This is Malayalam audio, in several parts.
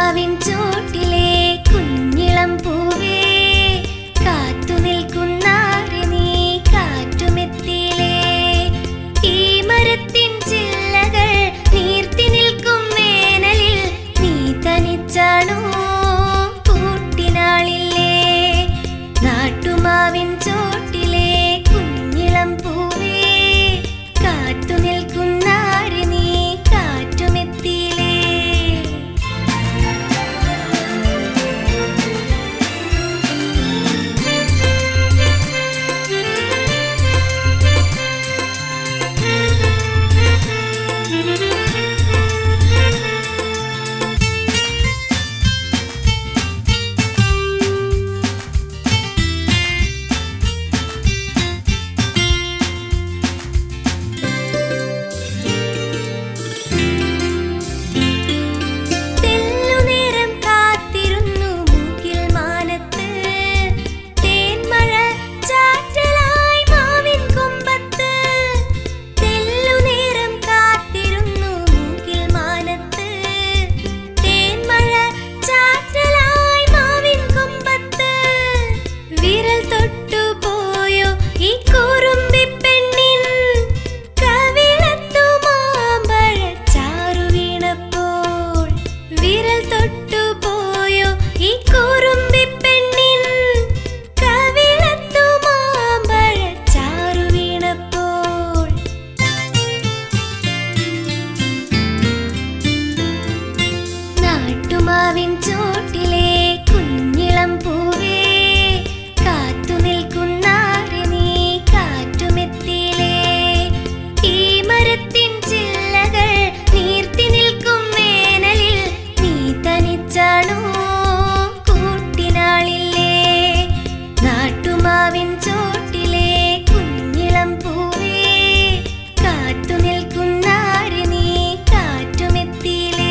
നാട്ടുമാവിൻ ചോട്ടിലെ കുഞ്ഞിളം പൂവേ കാത്തു നിൽക്കുന്നാരെ നീ കാറ്റുമെത്തിയിലേ ഈ മരത്തിൻ ചില്ലകൾ നീർത്തി നിൽക്കും വേനലിൽ നീ തനിച്ചാണോ കൂട്ടിനാളില്ലേ നാട്ടുമാവിൻ ചോട്ടിലെ കുഞ്ഞിളം പൂവേ കാത്തു നിൽക്കുന്നാരെ നീ കാറ്റുമെത്തിയിലേ തെല്ലുനേരം കാത്തിരുന്നു മൂക്കിൽ മാനത്ത് തേന്മഴ ചാറ്റലായി മാവിൻ കൊമ്പത്ത് തെല്ലുനേരം കാത്തിരുന്നു മൂക്കിൽ മാനത്ത് തേന്മഴ ചാറ്റലായി മാവിൻ കൊമ്പത്ത് വിരൽ തൊട്ടു പോയോ ഈ കുറുമ്പി പെണ്ണിൻ കവിളത്തു മാമ്പഴ ചാറു വീണപ്പോൾ വിരൽ തൊട്ടു പോയോ ഈ കുറുമ്പി പെണ്ണിൻ കവിളത്തു മാമ്പഴ ചാറു വീണപ്പോൾ നാട്ടുമാവിൻ ചോട്ടിലെ കുഞ്ഞിളം പൂവേ കാത്തു നിൽക്കുന്നാരെ നീ കാറ്റുമെത്തിയിലേ ഈ മരത്തിൻ ചില്ലകൾ നീർത്തി നിൽക്കും വേനലിൽ നീ തനിച്ചാണോ കൂട്ടിനാളില്ലേ നാട്ടുമാവിൻ ചോട്ടിലെ കുഞ്ഞിളം പൂവേ കാത്തു നിൽക്കുന്നാരെ നീ കാറ്റുമെത്തിയിലേ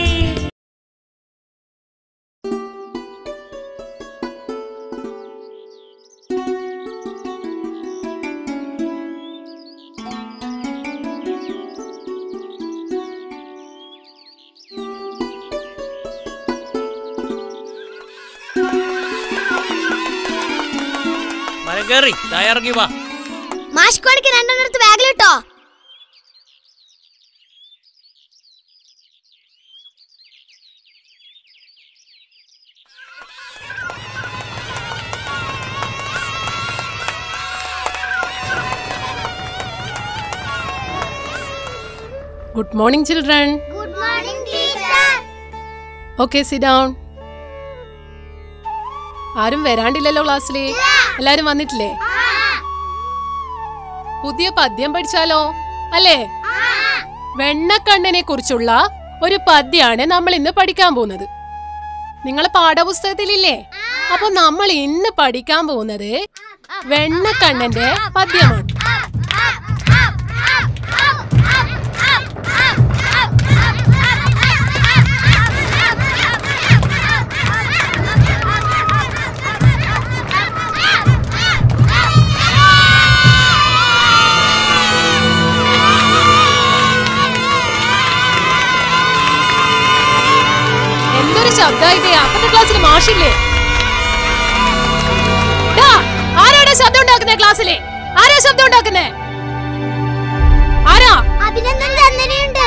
മരം കയറി ഇറങ്ങി വാ മാഷ്കോണിക്ക് രണ്ടെണ്ണടുത്ത് ബാഗിലിട്ടോ good morning children good morning teacher okay sit down ആരും വരാണ്ടില്ലല്ലോ ക്ലാസ്സില് എല്ലാരും വന്നിട്ടില്ലേ പുതിയ പദ്യം പഠിച്ചാലോ അല്ലേ വെണ്ണക്കണ്ണനെ കുറിച്ചുള്ള ഒരു പദ്യാണ് നമ്മൾ ഇന്ന് പഠിക്കാൻ പോകുന്നത് നിങ്ങളെ പാഠപുസ്തകത്തിലില്ലേ അപ്പൊ നമ്മൾ ഇന്ന് പഠിക്കാൻ പോകുന്നത് വെണ്ണക്കണ്ണന്റെ പദ്യമാണ് എന്തൊരു ശബ്ദമായിട്ടേ അപ്പത്തെ ക്ലാസ്സിൽ മാഷില്ലേ ഡാ, ആരാടാ ശബ്ദം ഉണ്ടാക്കുന്നേ ക്ലാസ്സിലെ ആരാ ശബ്ദം ഉണ്ടാക്കുന്നേ ആരാ അഭിനന്ദൻ ചന്ദനയുണ്ട്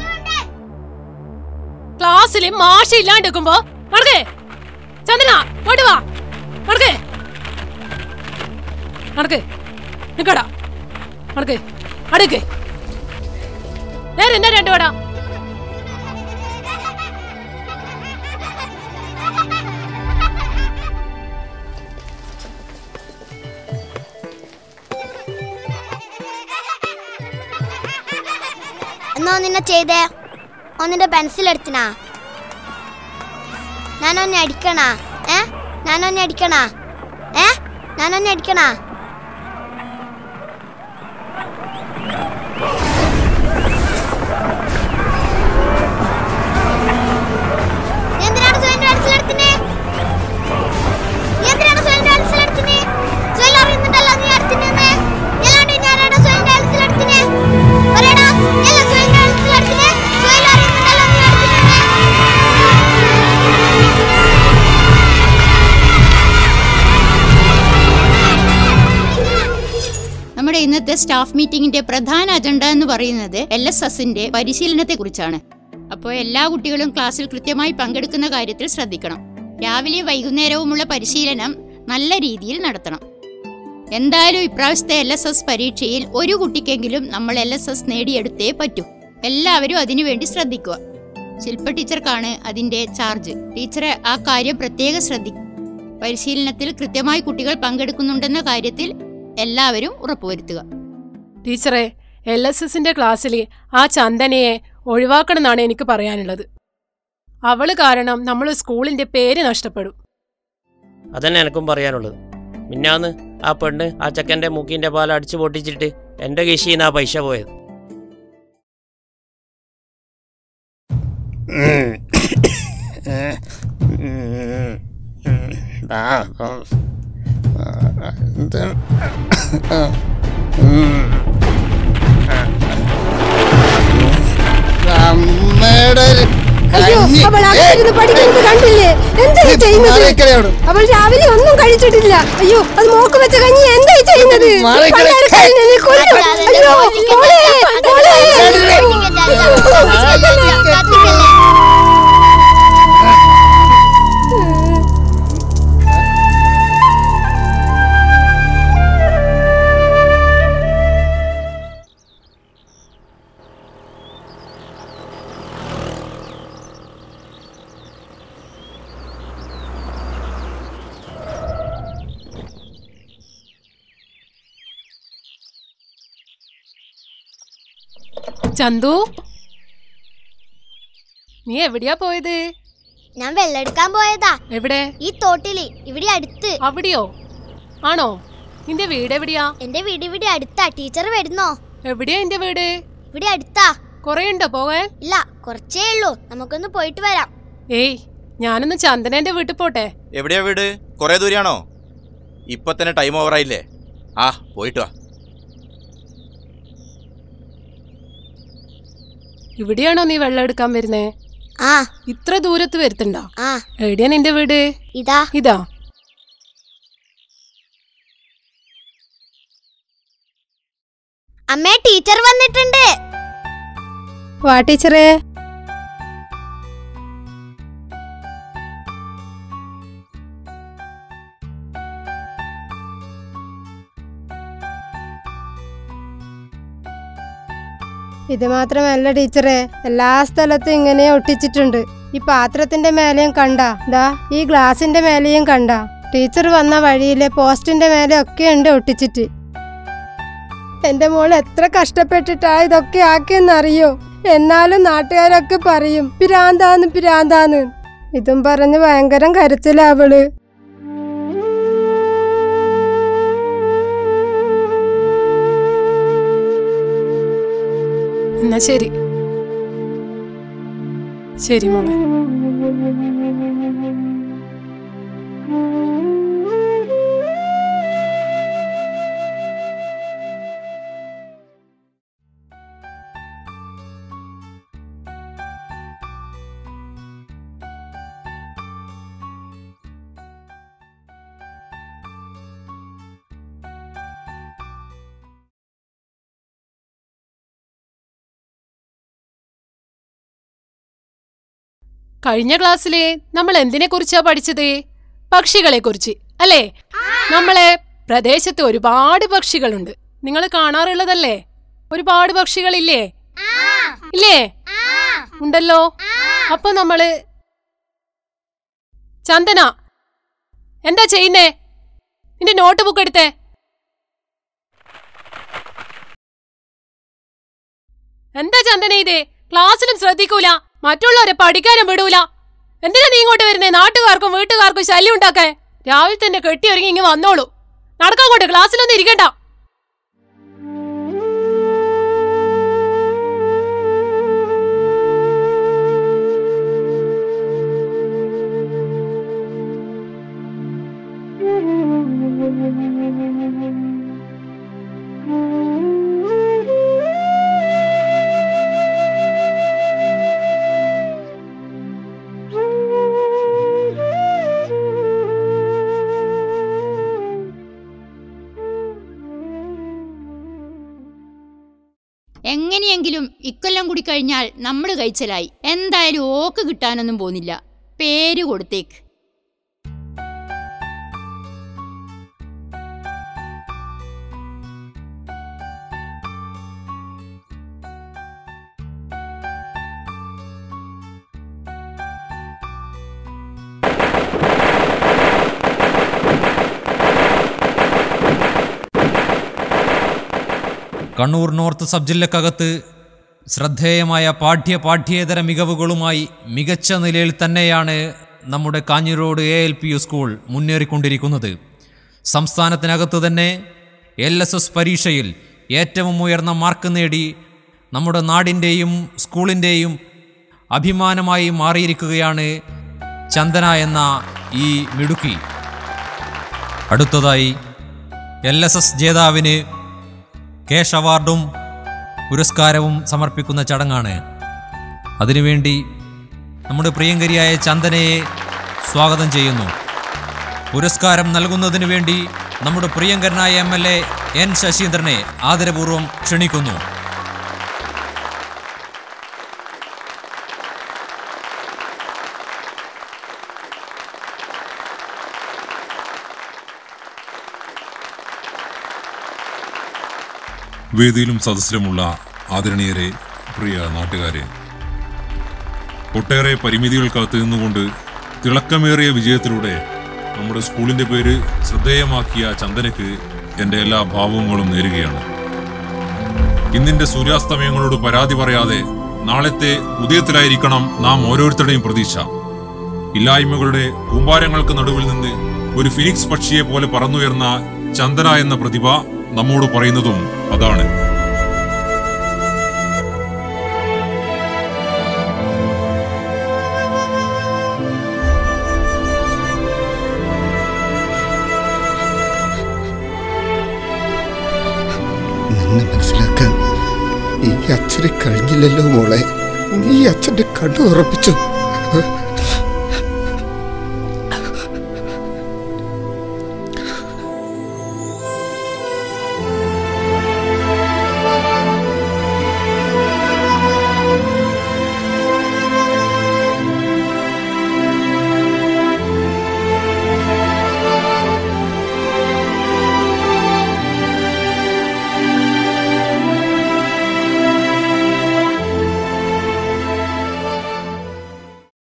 ക്ലാസ്സിൽ മാഷ് ഇല്ലാണ്ടിരിക്കുമ്പോ നടക്കേ ചന്ദ്രന ഇങ്ങോട്ട് വാ നടക്കേ നടക്ക് നിക്കടാ നടക്ക് അടുക്ക് നേരെ എന്നാ രണ്ടു വേടാ എന്നാ ഒന്നിന്നെ ചെയ്തേ ഒന്നിന്റെ പെൻസിൽ എടുത്തിനാ ഞാനൊന്നെ അടിക്കണാ ഏ ഞാനൊന്നെ അടിക്കണാ ഏ ഞാനൊന്നെ അടിക്കണാ നീ എന്തിനാണ് സുഹേലിന്റെ പെൻസിൽ എടുത്തിനെ? നീ എന്തിനാണ് സുഹേലിന്റെ പെൻസിൽ എടുത്തിനെ? സുഹേൽ അറിയുന്നുണ്ടല്ലോ നീ എടുത്തിനെന്ന്. നീ അല്ലാണ്ട് ഞാനാണ് സുഹേലിന്റെ പെൻസിൽ എടുത്തിനെ. പറയടാ, നീ അല്ലേ സുഹേലിന്റെ പെൻസിൽ എടുത്തിനെ? സുഹേൽ അറിയുന്നുണ്ടല്ലോ നീ എടുത്തിനെന്ന്. സ്റ്റാഫ് മീറ്റിംഗിന്റെ പ്രധാന അജണ്ട എന്ന് പറയുന്നത് എൽ എസ് എസിന്റെ പരിശീലനത്തെ കുറിച്ചാണ് അപ്പോൾ എല്ലാ കുട്ടികളും ക്ലാസ്സിൽ കൃത്യമായി പങ്കെടുക്കുന്ന കാര്യത്തിൽ ശ്രദ്ധിക്കണം രാവിലെ വൈകുന്നേരവുമുള്ള പരിശീലനം നല്ല രീതിയിൽ നടത്തണം എന്തായാലും ഇപ്രാവശ്യത്തെ എൽ എസ് എസ് പരീക്ഷയിൽ ഒരു കുട്ടിക്കെങ്കിലും നമ്മൾ എൽ എസ് എസ് നേടിയെടുത്തേ പറ്റൂ എല്ലാവരും അതിനുവേണ്ടി ശ്രദ്ധിക്കുക ശില്പ ടീച്ചർക്കാണ് അതിന്റെ ചാർജ് ടീച്ചറെ ആ കാര്യം പ്രത്യേകം ശ്രദ്ധിക്കും പരിശീലനത്തിൽ കൃത്യമായി കുട്ടികൾ പങ്കെടുക്കുന്നുണ്ടെന്ന കാര്യത്തിൽ എല്ലാവരും ഉറപ്പുവരുത്തുക ടീച്ചറെ എൽ എസ് എസിന്റെ ക്ലാസ്സിൽ ആ ചന്ദനയെ ഒഴിവാക്കണമെന്നാണ് എനിക്ക് പറയാനുള്ളത് അവള് കാരണം നമ്മൾ സ്കൂളിന്റെ പേര് നഷ്ടപ്പെടും അതന്നെ എനക്കും പറയാനുള്ളത് മിന്നാന്ന് ആ പെണ്ണ് ആ ചെക്കൻ്റെ മൂക്കിൻ്റെ പാൽ അടിച്ചു പൊട്ടിച്ചിട്ട് എൻ്റെ കൃഷിയിൽ നിന്ന് ആ പൈസ പോയത് അമ്മയുടെ ഒരു അയ്യോ കഞ്ഞി. അവൾ അകത്തിരുന്ന് പഠിക്കുന്നത് കണ്ടില്ലേ എന്തായി ഏയ്, ചെയ്യുന്നത് മാറിക്കടി അവിടെ. അവൾ രാവിലെ ഒന്നും കഴിച്ചിട്ടില്ല അയ്യോ അത് മോക്ക് വെച്ച കഞ്ഞി എന്തായി ചെയ്യുന്നത് മാറിക്കടി. പണ്ടാരക്കാരൻ എന്നെ കൊല്ലും. അയ്യോ മോളെ മോളെ ചന്തു നീ എവിടെയാ പോയത് ഞാൻ വെള്ളെടുക്കാൻ പോയതാ എവിടെ ഈ തോട്ടില് ഇവിടെ അടുത്ത് അവിടെയോ ആണോ നിന്റെ വീട് എവിടെയാ എന്റെ വീട് ഇവിടെ അടുത്താ ടീച്ചർ വരുന്നോ എവിടെയാ നിന്റെ വീട് ഇവിടെ അടുത്താ കൊറേ ഉണ്ടോ പോകാൻ ഇല്ല കുറച്ചേ ഉള്ളൂ നമുക്കൊന്ന് പോയിട്ട് വരാം ഏയ് ഞാനൊന്ന് ചന്ദനന്റെ വീട്ടിൽ പോട്ടെ എവിടെയാ വീട് കുറേ ദൂരെയാണോ ഇപ്പൊ തന്നെ ടൈം ഓവറായില്ലേ ആ പോയിട്ട് വാ ഇവിടെയാണോ നീ വെള്ളം എടുക്കാൻ വരുന്നേ ആ ഇത്ര ദൂരത്ത് വരുത്തണ്ടോ ആ എവിടെയാ നിന്റെ വീട് ഇതാ ഇതാ അമ്മേ ടീച്ചർ വന്നിട്ടുണ്ട് വാ ടീച്ചറേ ഇത് മാത്രമല്ല ടീച്ചറെ എല്ലാ സ്ഥലത്തും ഇങ്ങനെ ഒട്ടിച്ചിട്ടുണ്ട് ഈ പാത്രത്തിന്റെ മേലെയും കണ്ട ദാ ഈ ഗ്ലാസിന്റെ മേലെയും കണ്ട ടീച്ചർ വന്ന വഴിയിലെ പോസ്റ്റിന്റെ മേലെ ഒക്കെ ഉണ്ട് ഒട്ടിച്ചിട്ട് എന്റെ മോൾ എത്ര കഷ്ടപ്പെട്ടിട്ടാ ഇതൊക്കെ ആക്കിയെന്നറിയോ എന്നാലും നാട്ടുകാരൊക്കെ പറയും പിരാന്താന്ന് പിരാന്താന്ന് ഇതും പറഞ്ഞ് ഭയങ്കരം കരച്ചിലാ അവള് എന്നാ ശരി ശരി മോളെ കഴിഞ്ഞ ക്ലാസ്സിലെ നമ്മൾ എന്തിനെ കുറിച്ചാ പഠിച്ചത് പക്ഷികളെ കുറിച്ച് അല്ലേ നമ്മളെ പ്രദേശത്ത് ഒരുപാട് പക്ഷികളുണ്ട് നിങ്ങൾ കാണാറുള്ളതല്ലേ ഒരുപാട് പക്ഷികളില്ലേ ഇല്ലേ ഉണ്ടല്ലോ അപ്പൊ നമ്മള് ചന്ദന എന്താ ചെയ്യുന്നേ നിന്റെ നോട്ട് ബുക്ക് എടുത്തേ എന്താ ചന്ദന ഇത് ക്ലാസ്സിലും ശ്രദ്ധിക്കൂല മറ്റുള്ളവരെ പഠിക്കാനും വിടൂല എന്തിനാ നീ ഇങ്ങോട്ട് വരുന്നേ നാട്ടുകാർക്കും വീട്ടുകാർക്കും ശല്യം ഉണ്ടാക്കാൻ രാവിലെ തന്നെ കെട്ടിയൊരുങ്ങി ഇങ്ങ് വന്നോളൂ നടക്കാൻ കൊണ്ട് ക്ലാസ്സിലൊന്നും ഇരിക്കണ്ട എങ്ങനെയെങ്കിലും ഇക്കൊല്ലം കൂടി കഴിഞ്ഞാൽ നമ്മൾ കഴിച്ചലായി എന്തായാലും ഓക്ക് കിട്ടാനൊന്നും പോകുന്നില്ല പേര് കൊടുത്തേക്ക് കണ്ണൂർ നോർത്ത് സബ് ജില്ലക്കകത്ത് ശ്രദ്ധേയമായ പാഠ്യ പാഠ്യേതര മികവുകളുമായി മികച്ച നിലയിൽ തന്നെയാണ് നമ്മുടെ Kanhirode A L P U school മുന്നേറിക്കൊണ്ടിരിക്കുന്നത് സംസ്ഥാനത്തിനകത്ത് തന്നെ എൽ എസ് എസ് പരീക്ഷയിൽ ഏറ്റവും ഉയർന്ന മാർക്ക് നേടി നമ്മുടെ നാടിൻ്റെയും സ്കൂളിൻ്റെയും അഭിമാനമായി മാറിയിരിക്കുകയാണ് ചന്ദന എന്ന ഈ മിടുക്കി അടുത്തതായി എൽ എസ് എസ് ജേതാവിന് കേഷ് അവാർഡും പുരസ്കാരവും സമർപ്പിക്കുന്ന ചടങ്ങാണ് അതിനുവേണ്ടി നമ്മുടെ പ്രിയങ്കരിയായ ചന്ദനയെ സ്വാഗതം ചെയ്യുന്നു പുരസ്കാരം നൽകുന്നതിനു വേണ്ടി നമ്മുടെ പ്രിയങ്കരനായ എം എൽ എ എൻ ശശീന്ദ്രനെ ആദരപൂർവ്വം ക്ഷണിക്കുന്നു വേദിയിലും സദസ്സിലുമുള്ള ആദരണീയരെ പ്രിയ നാട്ടുകാരെ ഒട്ടേറെ പരിമിതികൾക്കകത്ത് നിന്നുകൊണ്ട് തിളക്കമേറിയ വിജയത്തിലൂടെ നമ്മുടെ സ്കൂളിന്റെ പേര് ശ്രദ്ധേയമാക്കിയ ചന്ദനയ്ക്ക് എൻ്റെ എല്ലാ ഭാവങ്ങളും നേരുകയാണ് ഇന്നിന്റെ സൂര്യാസ്തമയങ്ങളോട് പരാതി പറയാതെ നാളത്തെ ഉദയത്തിലായിരിക്കണം നാം ഓരോരുത്തരുടെയും പ്രതീക്ഷ ഇല്ലായ്മകളുടെ കൂമ്പാരങ്ങൾക്ക് നടുവിൽ നിന്ന് ഒരു ഫിനിക്സ് പക്ഷിയെ പോലെ പറന്നുയർന്ന ചന്ദന എന്ന പ്രതിഭ നമ്മോട് പറയുന്നതും അതാണ് നിന്നെ മനസ്സിലാക്കാൻ ഈ അച്ഛന് കഴിഞ്ഞില്ലല്ലോ മോളെ നീ അച്ഛന്റെ കണ്ണു ഉറപ്പിച്ചു